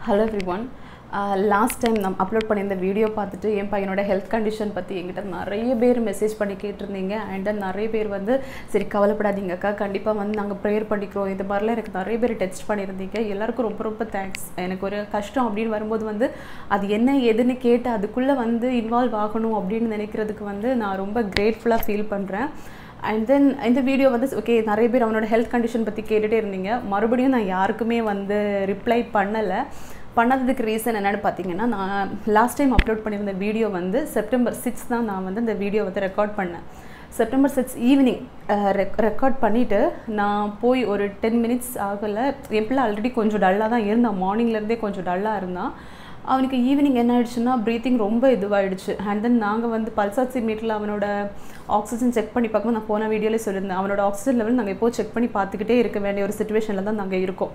hello everyone last time நான் upload பண்ணியிருந்த video பார்த்துட்டு என் பையனோட ஹெல்த் கண்டிஷன் பற்றி என்கிட்ட நிறைய பேர் மெசேஜ் பண்ணி கேட்டிருந்தீங்க அண்ட் தென் நிறைய பேர் வந்து சரி கவலைப்படாதீங்க அக்கா கண்டிப்பாக வந்து நாங்கள் ப்ரேயர் பண்ணிக்கிறோம் இது மாதிரிலாம் எனக்கு நிறைய பேர் டெக்ஸ்ட் பண்ணியிருந்தீங்க எல்லாருக்கும் ரொம்ப ரொம்ப தேங்க்ஸ் எனக்கு ஒரு கஷ்டம் அப்படின்னு வரும்போது வந்து அது என்ன ஏதுன்னு கேட்டு அதுக்குள்ளே வந்து இன்வால்வ் ஆகணும் அப்படின்னு நினைக்கிறதுக்கு வந்து நான் ரொம்ப கிரேட்ஃபுல்லாக ஃபீல் பண்ணுறேன் அண்ட் தென் இந்த வீடியோ வந்து ஓகே நிறைய பேர் அவனோட ஹெல்த் கண்டிஷன் பற்றி கேட்டுகிட்டே இருந்தீங்க மறுபடியும் நான் யாருக்குமே வந்து ரிப்ளை பண்ணலை பண்ணாததுக்கு ரீசன் என்னென்னு பார்த்தீங்கன்னா நான் லாஸ்ட் டைம் அப்லோட் பண்ணியிருந்த வீடியோ வந்து செப்டம்பர் சிக்ஸ் தான் நான் வந்து இந்த வீடியோ வந்து ரெக்கார்ட் பண்ணேன் செப்டம்பர் சிக்ஸ் ஈவினிங் ரெக்கார்ட் பண்ணிவிட்டு நான் போய் ஒரு டென் மினிட்ஸ் ஆகலை என் பிள்ளை ஆல்ரெடி கொஞ்சம் டல்லாக தான் இருந்தான் மார்னிங்லேருந்தே கொஞ்சம் டல்லாக இருந்தான் அவனுக்கு ஈவினிங் என்ன ஆயிடுச்சுன்னா ப்ரீத்திங் ரொம்ப இதுவாகிடுச்சு அண்ட் தென் நாங்கள் வந்து பல்சாட்சி மீட்டில் அவனோட ஆக்சிஜன் செக் பண்ணி பார்க்கும்போது நான் போன வீடியோலேயே சொல்லியிருந்தேன் அவனோட ஆக்சிஜன் லெவல் நாங்கள் எப்போ செக் பண்ணி பார்த்துக்கிட்டே இருக்க வேண்டிய ஒரு சுச்சுவேஷனில் தான் நாங்கள் இருக்கோம்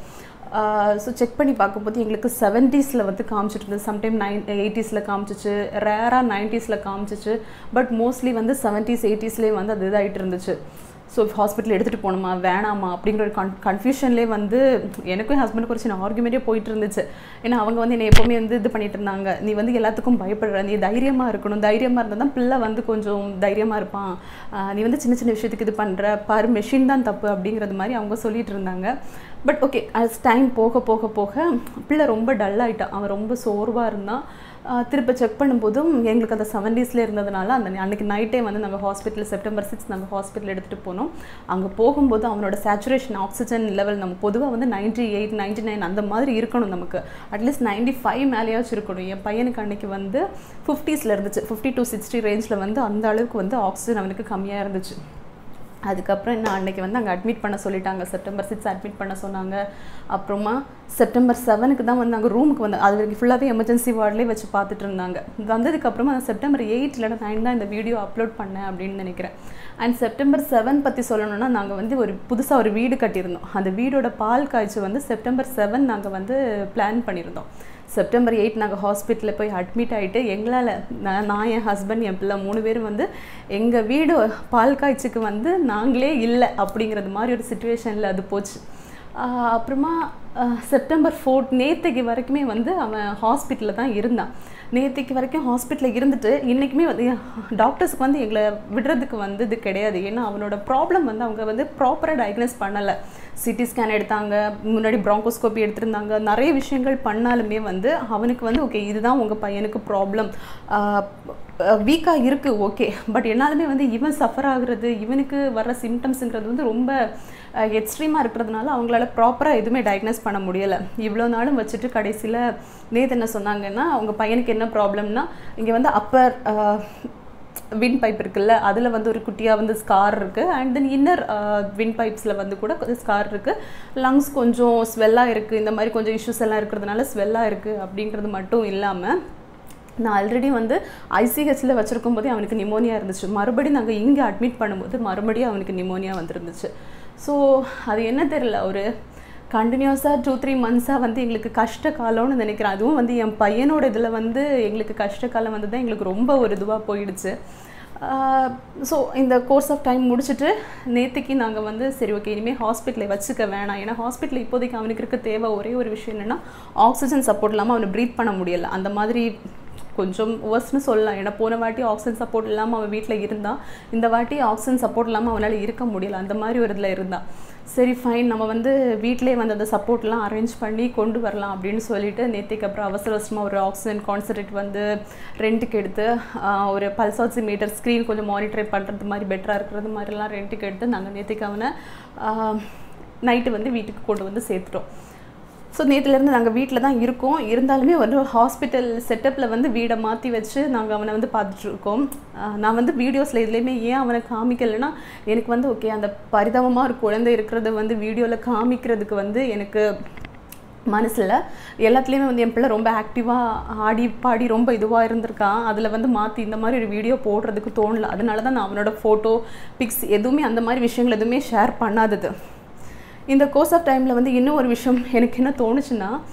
ஸோ செக் பண்ணி பார்க்கும்போது எங்களுக்கு செவன்ட்டீஸில் வந்து காமிச்சிட்டு இருந்தது சம்டைம் நைன் எயிட்டிஸில் காமிச்சிச்சு ரேராக நைன்ட்டீஸில் காமிச்சிச்சு பட் மோஸ்ட்லி வந்து செவன்ட்டீஸ் எயிட்டிஸ்லேயே வந்து அது இதாகிட்டு இருந்துச்சு ஸோ ஹாஸ்பிட்டல் எடுத்துகிட்டு போகணுமா வேணாமா அப்படிங்கிற ஒரு கன் கன்ஃபியூஷன்லேயே வந்து எனக்கும் என் ஹஸ்பண்டுக்கு ஒரு சின்ன ஆர்குமெண்ட்டே போயிட்டு இருந்துச்சு ஏன்னா அவங்க வந்து என்னை எப்போவுமே வந்து இது பண்ணிட்டு இருந்தாங்க நீ வந்து எல்லாத்துக்கும் பயப்படுற நீ தைரியமாக இருக்கணும் தைரியமாக இருந்தால் தான் பிள்ளை வந்து கொஞ்சம் தைரியமாக இருப்பான் நீ வந்து சின்ன சின்ன விஷயத்துக்கு இது பண்ணுற பாரு மெஷின் தான் தப்பு அப்படிங்கிறது மாதிரி அவங்க சொல்லிட்டு இருந்தாங்க பட் ஓகே அஸ் டைம் போக போக போக பிள்ளை ரொம்ப டல் ஆகிட்டான் அவன் ரொம்ப சோர்வாக இருந்தான் திரும்ப செக் பண்ணும்போதும் எங்களுக்கு அந்த செவன்டீஸில் இருந்ததுனால அந்த அன்றைக்கி நைட்டே வந்து நாங்கள் ஹாஸ்பிட்டல் செப்டம்பர் சிக்ஸ் நாங்கள் ஹாஸ்பிட்டல் எடுத்துகிட்டு போனோம் அங்கே போகும்போது அவனோட சேச்சுரேஷன் ஆக்சிஜன் லெவல் நம்ம பொதுவாக வந்து நைன்ட்டி எயிட் நைன்ட்டி நைன் அந்த மாதிரி இருக்கணும் நமக்கு அட்லீஸ்ட் நைன்ட்டி ஃபைவ் மேலேயாச்சும் இருக்கணும் என் பையனுக்கு அன்றைக்கி வந்து ஃபிஃப்டிஸில் இருந்துச்சு ஃபிஃப்டி டு சிக்ஸ்டி ரேஞ்சில் வந்து அந்த அளவுக்கு வந்து ஆக்சிஜன் அவனுக்கு கம்மியாக இருந்துச்சு அதுக்கப்புறம் என்ன அன்றைக்கி வந்து அங்கே அட்மிட் பண்ண சொல்லிட்டாங்க செப்டம்பர் சிக்ஸ் அட்மிட் பண்ண சொன்னாங்க அப்புறமா செப்டம்பர் செவனுக்கு தான் வந்து நாங்கள் ரூமுக்கு வந்து அது வரைக்கும் ஃபுல்லாகவே எமர்ஜென்சி வார்ட்லேயே வச்சு பார்த்துட்டு இருந்தாங்க வந்ததுக்கப்புறமா நான் செப்டம்பர் எயிட் இல்லைனா நைன் தான் இந்த வீடியோ அப்லோட் பண்ணேன் அப்படின்னு நினைக்கிறேன் அண்ட் செப்டம்பர் செவன் பற்றி சொல்லணும்னா நாங்கள் வந்து ஒரு புதுசாக ஒரு வீடு கட்டியிருந்தோம் அந்த வீடோட பால் காய்ச்சி வந்து செப்டம்பர் செவன் நாங்கள் வந்து பிளான் பண்ணியிருந்தோம் செப்டம்பர் எயிட் நாங்கள் ஹாஸ்பிட்டலில் போய் அட்மிட் ஆகிட்டு எங்களால் நான் நான் என் ஹஸ்பண்ட் என் பிள்ளை மூணு பேரும் வந்து எங்கள் வீடு பால் காய்ச்சிக்கு வந்து நாங்களே இல்லை அப்படிங்கிறது மாதிரி ஒரு சுச்சுவேஷனில் அது போச்சு அப்புறமா செப்டம்பர் ஃபோர்த் நேற்றுக்கு வரைக்குமே வந்து அவன் ஹாஸ்பிட்டலில் தான் இருந்தான் நேற்றுக்கு வரைக்கும் ஹாஸ்பிட்டலில் இருந்துட்டு இன்றைக்குமே வந்து டாக்டர்ஸ்க்கு வந்து எங்களை விடுறதுக்கு வந்து இது கிடையாது ஏன்னா அவனோட ப்ராப்ளம் வந்து அவங்க வந்து ப்ராப்பராக டயக்னோஸ் பண்ணலை சிடி ஸ்கேன் எடுத்தாங்க முன்னாடி ப்ராங்கோஸ்கோப்பி எடுத்திருந்தாங்க நிறைய விஷயங்கள் பண்ணாலுமே வந்து அவனுக்கு வந்து ஓகே இதுதான் உங்கள் பையனுக்கு ப்ராப்ளம் வீக்காக இருக்குது ஓகே பட் என்னாலுமே வந்து இவன் சஃபர் ஆகுறது இவனுக்கு வர்ற சிம்டம்ஸுங்கிறது வந்து ரொம்ப எக்ஸ்ட்ரீமாக இருக்கிறதுனால அவங்களால ப்ராப்பராக எதுவுமே டயக்னோஸ் பண்ண முடியலை இவ்வளோ நாளும் வச்சுட்டு கடைசியில் நேற்று என்ன சொன்னாங்கன்னா அவங்க பையனுக்கு என்ன ப்ராப்ளம்னா இங்கே வந்து அப்பர் வின் பைப் இருக்குல்ல அதில் வந்து ஒரு குட்டியாக வந்து ஸ்கார் இருக்குது அண்ட் தென் இன்னர் வின் பைப்ஸில் வந்து கூட கொஞ்சம் ஸ்கார் இருக்குது லங்ஸ் கொஞ்சம் ஸ்வெல்லாக இருக்குது இந்த மாதிரி கொஞ்சம் இஷ்யூஸ் எல்லாம் இருக்கிறதுனால ஸ்வெல்லாக இருக்குது அப்படிங்கிறது மட்டும் இல்லாமல் நான் ஆல்ரெடி வந்து ஐசிஹெச்சில் வச்சுருக்கும் போதே அவனுக்கு நிமோனியா இருந்துச்சு மறுபடியும் நாங்கள் இங்கே அட்மிட் பண்ணும்போது மறுபடியும் அவனுக்கு நிமோனியா வந்துருந்துச்சு ஸோ அது என்ன தெரில ஒரு கண்டினியூஸாக டூ த்ரீ மந்த்ஸாக வந்து எங்களுக்கு கஷ்ட காலம்னு நினைக்கிறேன் அதுவும் வந்து என் பையனோட இதில் வந்து எங்களுக்கு கஷ்ட காலம் வந்து தான் எங்களுக்கு ரொம்ப ஒரு இதுவாக போயிடுச்சு ஸோ இந்த கோர்ஸ் ஆஃப் டைம் முடிச்சுட்டு நேற்றுக்கு நாங்கள் வந்து சரி ஓகே இனிமேல் ஹாஸ்பிட்டலில் வச்சுக்க வேணாம் ஏன்னா ஹாஸ்பிட்டலில் இப்போதைக்கு அவனுக்கு இருக்க தேவை ஒரே ஒரு விஷயம் என்னென்னா ஆக்சிஜன் சப்போர்ட் இல்லாமல் அவனை ப்ரீத் பண்ண முடியலை அந்த மாதிரி கொஞ்சம் ஒர்ஸ்னு சொல்லலாம் ஏன்னா போன வாட்டி ஆக்சிஜன் சப்போர்ட் இல்லாமல் அவன் வீட்டில் இருந்தான் இந்த வாட்டி ஆக்சிஜன் சப்போர்ட் இல்லாமல் அவனால் இருக்க முடியல அந்த மாதிரி ஒரு இதில் இருந்தான் சரி ஃபைன் நம்ம வந்து வீட்டிலே வந்து அந்த சப்போர்ட்லாம் அரேஞ்ச் பண்ணி கொண்டு வரலாம் அப்படின்னு சொல்லிட்டு நேற்றுக்கு அப்புறம் அவசர அவசரமாக ஒரு ஆக்சிஜன் கான்சன்ட்ரேட் வந்து ரெண்ட்டுக்கு எடுத்து ஒரு பல்ஸ் ஆக்சிமீட்டர் ஸ்க்ரீன் கொஞ்சம் மானிட்டர் பண்ணுறது மாதிரி பெட்டராக இருக்கிறது மாதிரிலாம் ரெண்ட்டுக்கு எடுத்து நாங்கள் நேற்றுக்கு அவனை நைட்டு வந்து வீட்டுக்கு கொண்டு வந்து சேர்த்துட்டோம் ஸோ நேற்றுலேருந்து நாங்கள் வீட்டில் தான் இருக்கோம் இருந்தாலுமே வந்து ஹாஸ்பிட்டல் செட்டப்பில் வந்து வீடை மாற்றி வச்சு நாங்கள் அவனை வந்து பார்த்துட்ருக்கோம் நான் வந்து வீடியோஸில் இதுலேயுமே ஏன் அவனை காமிக்கலைன்னா எனக்கு வந்து ஓகே அந்த பரிதாபமாக ஒரு குழந்தை இருக்கிறத வந்து வீடியோவில் காமிக்கிறதுக்கு வந்து எனக்கு மனசில் எல்லாத்துலேயுமே வந்து என் பிள்ளை ரொம்ப ஆக்டிவாக ஆடி பாடி ரொம்ப இதுவாக இருந்திருக்கான் அதில் வந்து மாற்றி இந்த மாதிரி ஒரு வீடியோ போடுறதுக்கு தோணலை அதனால தான் நான் அவனோட ஃபோட்டோ பிக்ஸ் எதுவுமே அந்த மாதிரி விஷயங்கள் எதுவுமே ஷேர் பண்ணாதது இந்த கோர்ஸ் ஆஃப் டைமில் வந்து இன்னும் ஒரு விஷயம் எனக்கு என்ன தோணுச்சுன்னா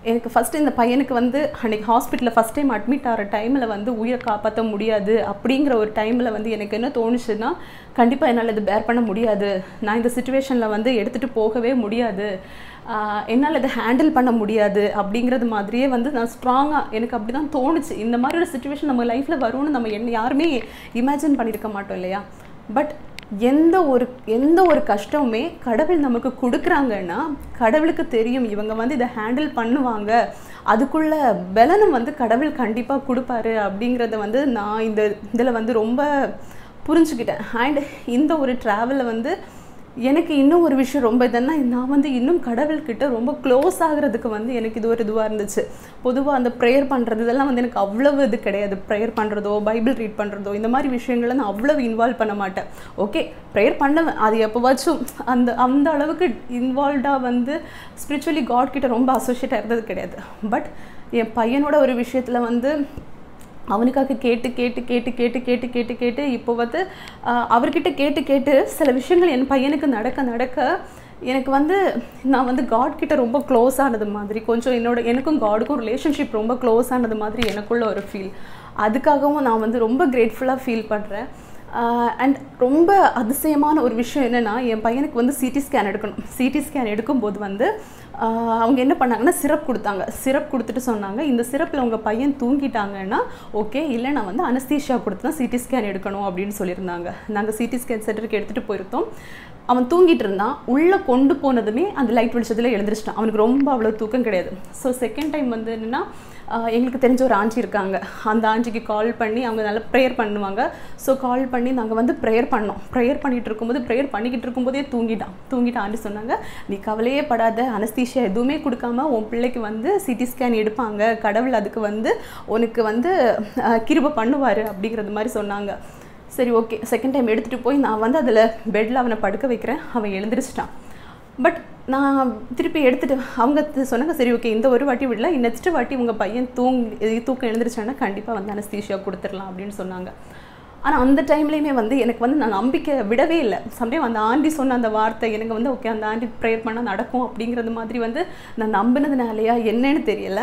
எனக்கு ஃபஸ்ட்டு இந்த பையனுக்கு வந்து அன்றைக்கி ஹாஸ்பிட்டலில் ஃபஸ்ட் டைம் அட்மிட் ஆகிற டைமில் வந்து உயிரை காப்பாற்ற முடியாது அப்படிங்கிற ஒரு டைமில் வந்து எனக்கு என்ன தோணுச்சுன்னா கண்டிப்பாக என்னால் இது பேர் பண்ண முடியாது நான் இந்த சுச்சுவேஷனில் வந்து எடுத்துகிட்டு போகவே முடியாது ஆஹ் என்னால் இதை ஹேண்டில் பண்ண முடியாது அப்படிங்கிறது மாதிரியே வந்து நான் ஸ்ட்ராங்காக எனக்கு அப்படி தான் தோணுச்சு இந்த மாதிரி ஒரு சுச்சுவேஷன் நம்ம லைஃப்பில் வரும்னு நம்ம என்ன யாருமே இமேஜின் பண்ணியிருக்க மாட்டோம் இல்லையா பட் எந்த ஒரு எந்த ஒரு கஷ்டமுமே கடவுள் நமக்கு கொடுக்குறாங்கன்னா கடவுளுக்கு தெரியும் இவங்க வந்து இதை ஹேண்டில் பண்ணுவாங்க அதுக்குள்ள பலனும் வந்து கடவுள் கண்டிப்பாக கொடுப்பாரு அப்படிங்கிறத வந்து நான் இந்த இதில் வந்து ரொம்ப புரிஞ்சுக்கிட்டேன் அண்ட் இந்த ஒரு ட்ராவலில் வந்து எனக்கு இன்னும் ஒரு விஷயம் ரொம்ப இதுன்னா நான் வந்து இன்னும் கடவுள்கிட்ட ரொம்ப க்ளோஸ் ஆகுறதுக்கு வந்து எனக்கு இது ஒரு இதுவாக இருந்துச்சு பொதுவாக அந்த ப்ரேயர் பண்ணுறது இதெல்லாம் வந்து எனக்கு அவ்வளவு இது கிடையாது ப்ரேயர் பண்ணுறதோ பைபிள் ரீட் பண்ணுறதோ இந்த மாதிரி விஷயங்களை நான் அவ்வளவு இன்வால்வ் பண்ண மாட்டேன் ஓகே ப்ரேயர் பண்ணுவேன் அது எப்போவாச்சும் அந்த அந்த அளவுக்கு இன்வால்வ்டாக வந்து ஸ்பிரிச்சுவலி காட் கிட்ட ரொம்ப அசோசியேட்டாக இருந்தது கிடையாது பட் என் பையனோட ஒரு விஷயத்தில் வந்து அவனுக்காக கேட்டு கேட்டு கேட்டு கேட்டு கேட்டு கேட்டு கேட்டு இப்போ வந்து ஆஹ், அவர்கிட்ட கேட்டு கேட்டு சில விஷயங்கள் என் பையனுக்கு நடக்க நடக்க எனக்கு வந்து நான் வந்து காட் கிட்ட ரொம்ப க்ளோஸ் ஆனது மாதிரி கொஞ்சம் என்னோட எனக்கும் காடுக்கும் ரிலேஷன்ஷிப் ரொம்ப க்ளோஸ் ஆனது மாதிரி எனக்குள்ள ஒரு ஃபீல் அதுக்காகவும் நான் வந்து ரொம்ப கிரேட்ஃபுல்லாக ஃபீல் பண்ணுறேன் அண்ட் ரொம்ப அதிசயமான ஒரு விஷயம் என்னென்னா என் பையனுக்கு வந்து சிடி ஸ்கேன் எடுக்கணும் சிடி ஸ்கேன் எடுக்கும்போது வந்து ஆஹ் அவங்க என்ன பண்ணாங்கன்னா சிரப் கொடுத்தாங்க சிரப் கொடுத்துட்டு சொன்னாங்க இந்த சிரப்பில் உங்கள் பையன் தூங்கிட்டாங்கன்னா ஓகே இல்லை நான் வந்து அனஸ்தீஷியா கொடுத்து தான் சிடி ஸ்கேன் எடுக்கணும் அப்படின்னு சொல்லியிருந்தாங்க நாங்கள் சிடி ஸ்கேன் சென்டருக்கு எடுத்துகிட்டு போயிருந்தோம் அவன் தூங்கிட்டு இருந்தான் உள்ளே கொண்டு போனதுமே அந்த லைட் வெளிச்சத்தில் எழுந்திரிச்சிட்டான் அவனுக்கு ரொம்ப அவ்வளோ தூக்கம் கிடையாது ஸோ செகண்ட் டைம் வந்து என்னென்னா ஆஹ் எங்களுக்கு தெரிஞ்ச ஒரு ஆண்டி இருக்காங்க அந்த ஆண்டிக்கு கால் பண்ணி அவங்க நல்லா ப்ரேயர் பண்ணுவாங்க ஸோ கால் பண்ணி நாங்கள் வந்து ப்ரேயர் பண்ணோம் ப்ரேயர் பண்ணிட்டு இருக்கும்போது ப்ரேயர் பண்ணிக்கிட்டு இருக்கும்போதே தூங்கிட்டான் தூங்கிட்டு ஆண்டி சொன்னாங்க நீ கவலையே படாத அனஸ்தீஷியா எதுவுமே கொடுக்காம உன் பிள்ளைக்கு வந்து சிடி ஸ்கேன் எடுப்பாங்க கடவுள் அதுக்கு வந்து உனக்கு வந்து ஆஹ் கிருபை பண்ணுவார் அப்படிங்கிறது மாதிரி சொன்னாங்க சரி ஓகே செகண்ட் டைம் எடுத்துகிட்டு போய் நான் வந்து அதில் பெட்டில் அவனை படுக்க வைக்கிறேன் அவன் எழுந்திரிச்சிட்டான் பட் நான் திருப்பி எடுத்துட்டு அவங்க த- சொன்னாங்க சரி ஓகே இந்த ஒரு வாட்டி விடல நெக்ஸ்ட் வாட்டி உங்கள் பையன் தூங் தூக்கம் எழுந்திரிச்சான்னா கண்டிப்பாக வந்து அனஸ்தீஷியா கொடுத்துடலாம் அப்படின்னு சொன்னாங்க ஆனால் அந்த டைம்லேயுமே வந்து எனக்கு வந்து நான் நம்பிக்கை விடவே இல்லை சம்டைம் அந்த ஆண்டி சொன்ன அந்த வார்த்தை எனக்கு வந்து ஓகே அந்த ஆண்டி ப்ரேயர் பண்ணால் நடக்கும் அப்படிங்கிறது மாதிரி வந்து நான் நம்பினதுனாலயா என்னன்னு தெரியல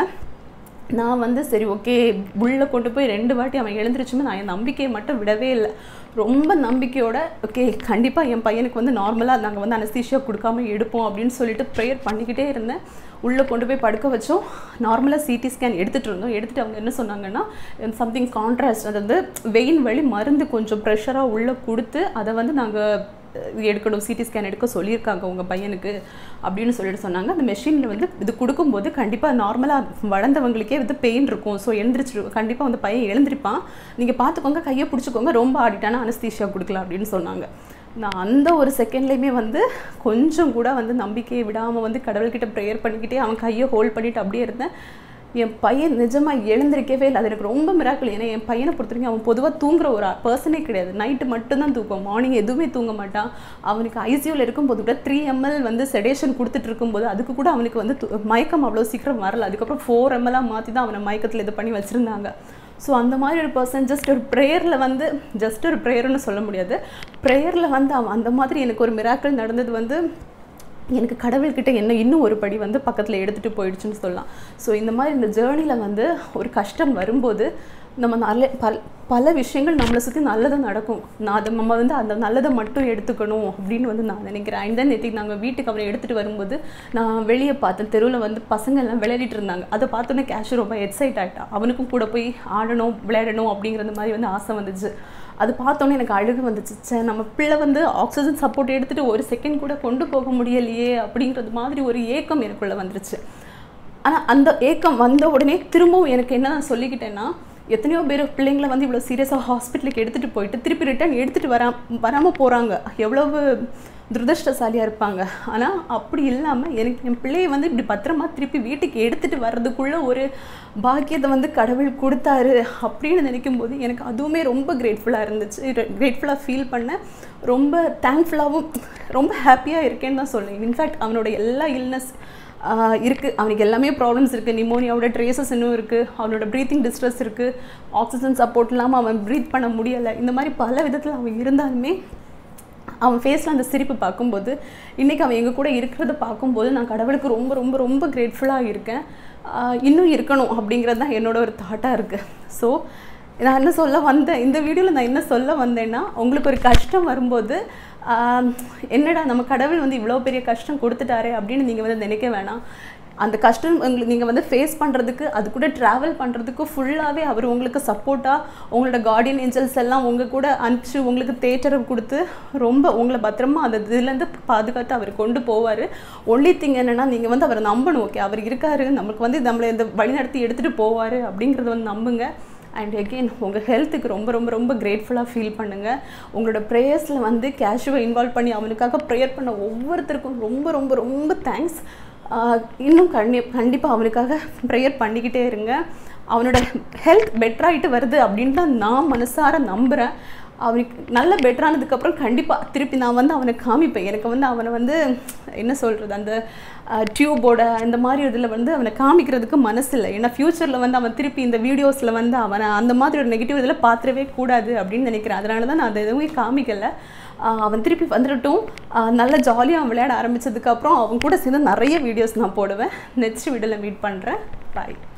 நான் வந்து சரி ஓகே உள்ளே கொண்டு போய் ரெண்டு வாட்டி அவன் எழுந்திரிச்சுமே நான் என் நம்பிக்கையை மட்டும் விடவே இல்லை ரொம்ப நம்பிக்கையோட ஓகே கண்டிப்பாக என் பையனுக்கு வந்து நார்மலாக நாங்கள் வந்து அனஸ்தீஷியா கொடுக்காம எடுப்போம் அப்படின்னு சொல்லிட்டு ப்ரேயர் பண்ணிக்கிட்டே இருந்தேன் உள்ளே கொண்டு போய் படுக்க வச்சோம் நார்மலாக சிடி ஸ்கேன் எடுத்துகிட்டு இருந்தோம் எடுத்துகிட்டு அவங்க என்ன சொன்னாங்கன்னா சம்திங் கான்ட்ராஸ்ட் அதாவது வெயின் வழி மருந்து கொஞ்சம் ப்ரெஷராக உள்ளே கொடுத்து அதை வந்து நாங்கள் எடுக்கணும் சிடி ஸ்கேன் எடுக்க சொல்லியிருக்காங்க உங்கள் பையனுக்கு அப்படின்னு சொல்லிட்டு சொன்னாங்க அந்த மெஷினில் வந்து இது கொடுக்கும்போது கண்டிப்பாக நார்மலாக வளர்ந்தவங்களுக்கே வந்து பெயின் இருக்கும் ஸோ எழுந்திரிச்சிரு கண்டிப்பாக வந்து பையன் எழுந்திருப்பான் நீங்கள் பார்த்துக்கோங்க கையை பிடிச்சிக்கோங்க ரொம்ப ஆடிட்டானா அனஸ்தீஷியா கொடுக்கலாம் அப்படின்னு சொன்னாங்க நான் அந்த ஒரு செகண்ட்லேயுமே வந்து கொஞ்சம் கூட வந்து நம்பிக்கையை விடாமல் வந்து கடவுள்கிட்ட ப்ரேயர் பண்ணிக்கிட்டே அவன் கையை ஹோல்ட் பண்ணிட்டு அப்படியே இருந்தேன் என் பையன் நிஜமாக எழுந்திருக்கவே இல்லை அது எனக்கு ரொம்ப மிராக்கிள் ஏன்னா என் பையனை பொறுத்த வரைக்கும் அவன் பொதுவாக தூங்குற ஒரு பர்சனே கிடையாது நைட்டு மட்டும்தான் தூக்கம் மார்னிங் எதுவுமே தூங்க மாட்டான் அவனுக்கு ஐசியூவில் இருக்கும்போது கூட த்ரீ எம்எல் வந்து செடேஷன் கொடுத்துட்டு இருக்கும்போது அதுக்கு கூட அவனுக்கு வந்து து- மயக்கம் அவ்வளோ சீக்கிரம் வரல அதுக்கப்புறம் ஃபோர் எம்எல்லாக மாற்றி தான் அவனை மயக்கத்தில் இது பண்ணி வச்சுருந்தாங்க ஸோ அந்த மாதிரி ஒரு பர்சன் ஜஸ்ட் ஒரு ப்ரேயரில் வந்து ஜஸ்ட் ஒரு ப்ரேயர்னு சொல்ல முடியாது ப்ரேயரில் வந்து அவன் அந்த மாதிரி எனக்கு ஒரு மிராக்கள் நடந்தது வந்து எனக்கு கடவுள்கிட்ட என்ன இன்னும் ஒரு படி வந்து பக்கத்தில் எடுத்துகிட்டு போயிடுச்சுன்னு சொல்லலாம் ஸோ இந்த மாதிரி இந்த ஜேர்னியில் வந்து ஒரு கஷ்டம் வரும்போது நம்ம நல்ல பல பல விஷயங்கள் நம்மளை சுற்றி நல்லது நடக்கும் நான் அதை நம்ம வந்து அந்த நல்லதை மட்டும் எடுத்துக்கணும் அப்படின்னு வந்து நான் நினைக்கிறேன் அண்ட் தென் நேற்றுக்கு நாங்கள் வீட்டுக்கு அவரை எடுத்துகிட்டு வரும்போது நான் வெளியே பார்த்தேன் தெருவில் வந்து பசங்க எல்லாம் விளையாடிட்டு இருந்தாங்க அதை பார்த்தோன்னே கேஷ் ரொம்ப எக்ஸைட் ஆகிட்டான் அவனுக்கும் கூட போய் ஆடணும் விளையாடணும் அப்படிங்கிறது மாதிரி வந்து ஆசை வந்துச்சு அது பார்த்தோன்னே எனக்கு அழுகு வந்துச்சு ச்சே நம்ம பிள்ளை வந்து ஆக்சிஜன் சப்போர்ட் எடுத்துகிட்டு ஒரு செகண்ட் கூட கொண்டு போக முடியலையே அப்படிங்கிறது மாதிரி ஒரு ஏக்கம் எனக்குள்ளே வந்துருச்சு ஆனால் அந்த ஏக்கம் வந்த உடனே திரும்பவும் எனக்கு என்ன நான் சொல்லிக்கிட்டேன்னா எத்தனையோ பேர் பிள்ளைங்களை வந்து இவ்வளோ சீரியஸாக ஹாஸ்பிட்டலுக்கு எடுத்துகிட்டு போயிட்டு திருப்பி ரிட்டர்ன் எடுத்துகிட்டு வரா வராமல் போகிறாங்க எவ்வளவு துரதிருஷ்டசாலியாக இருப்பாங்க ஆனால் அப்படி இல்லாமல் எனக்கு என் பிள்ளையை வந்து இப்படி பத்திரமா திருப்பி வீட்டுக்கு எடுத்துகிட்டு வர்றதுக்குள்ள ஒரு பாக்கியத்தை வந்து கடவுள் கொடுத்தாரு அப்படின்னு நினைக்கும் போது எனக்கு அதுவுமே ரொம்ப கிரேட்ஃபுல்லாக இருந்துச்சு கிரேட்ஃபுல்லாக ஃபீல் பண்ணேன் ரொம்ப தேங்க்ஃபுல்லாகவும் ரொம்ப ஹாப்பியாக இருக்கேன்னு தான் சொல்லுவேன் இன்ஃபேக்ட் அவனோட எல்லா இல்னஸ் இருக்குது அவனுக்கு எல்லாமே ப்ராப்ளம்ஸ் இருக்குது நிமோனியாவோட ட்ரேசஸ் இன்னும் இருக்குது அவனோட ப்ரீத்திங் டிஸ்ட்ரெஸ் இருக்குது ஆக்சிஜன் சப்போர்ட் இல்லாமல் அவன் ப்ரீத் பண்ண முடியலை இந்த மாதிரி பல விதத்தில் அவன் இருந்தாலுமே அவன் ஃபேஸில் அந்த சிரிப்பு பார்க்கும்போது இன்றைக்கி அவன் எங்கள் கூட இருக்கிறத பார்க்கும்போது நான் கடவுளுக்கு ரொம்ப ரொம்ப ரொம்ப கிரேட்ஃபுல்லாக இருக்கேன் ஆஹ் இன்னும் இருக்கணும் அப்படிங்கிறது தான் என்னோட ஒரு தாட்டாக இருக்குது ஸோ நான் என்ன சொல்ல வந்தேன் இந்த வீடியோவில் நான் என்ன சொல்ல வந்தேன்னா உங்களுக்கு ஒரு கஷ்டம் வரும்போது ஆஹ் என்னடா நம்ம கடவுள் வந்து இவ்வளோ பெரிய கஷ்டம் கொடுத்துட்டாரே அப்படின்னு நீங்கள் வந்து நினைக்க வேணாம் அந்த கஷ்டம் உங்களுக்கு நீங்கள் வந்து ஃபேஸ் பண்ணுறதுக்கு அது கூட ட்ராவல் பண்ணுறதுக்கு ஃபுல்லாகவே அவர் உங்களுக்கு சப்போர்ட்டாக உங்களோட கார்டியன் ஏஞ்சல்ஸ் எல்லாம் உங்கள் கூட அனுப்பிச்சு உங்களுக்கு தேட்டரை கொடுத்து ரொம்ப உங்களை பத்திரமா அந்த இதுலேருந்து பாதுகாத்து அவர் கொண்டு போவார் ஒன்லி திங் என்னென்னா நீங்கள் வந்து அவரை நம்பணும் ஓகே அவர் இருக்காரு நமக்கு வந்து நம்மளை இந்த வழிநடத்தி எடுத்துகிட்டு போவார் அப்படிங்கிறத வந்து நம்புங்க அண்ட் எகெயின் உங்கள் ஹெல்த்துக்கு ரொம்ப ரொம்ப ரொம்ப கிரேட்ஃபுல்லாக ஃபீல் பண்ணுங்கள் உங்களோட ப்ரேயர்ஸில் வந்து கேஷுவை இன்வால்வ் பண்ணி அவனுக்காக ப்ரேயர் பண்ண ஒவ்வொருத்தருக்கும் ரொம்ப ரொம்ப ரொம்ப தேங்க்ஸ் இன்னும் கண்டி கண்டிப்பாக அவனுக்காக ப்ரேயர் பண்ணிக்கிட்டே இருங்க அவனோட ஹெல்த் பெட்டராகிட்டு வருது அப்படின்னு தான் நான் மனசார நம்புகிறேன் அவனுக்கு நல்ல பெட்டரானதுக்கப்புறம் கண்டிப்பாக திருப்பி நான் வந்து அவனை காமிப்பேன் எனக்கு வந்து அவனை வந்து என்ன சொல்கிறது அந்த டியூபோட இந்த மாதிரி இதில் வந்து அவனை காமிக்கிறதுக்கு மனசு இல்லை ஏன்னா ஃப்யூச்சரில் வந்து அவன் திருப்பி இந்த வீடியோஸில் வந்து அவனை அந்த மாதிரி ஒரு நெகட்டிவ் இதில் பார்த்துடவே கூடாது அப்படின்னு நினைக்கிறேன் அதனால தான் நான் அதை எதுவுமே காமிக்கலை ஆஹ் அவன் திருப்பி வந்துடட்டும் ஆஹ் நல்ல ஜாலியாக அவன் விளையாட ஆரம்பிச்சதுக்கப்புறம் அவன் கூட சேர்ந்து நிறைய வீடியோஸ் நான் போடுவேன் நெக்ஸ்ட் வீடியோவில் மீட் பண்ணுறேன் பாய்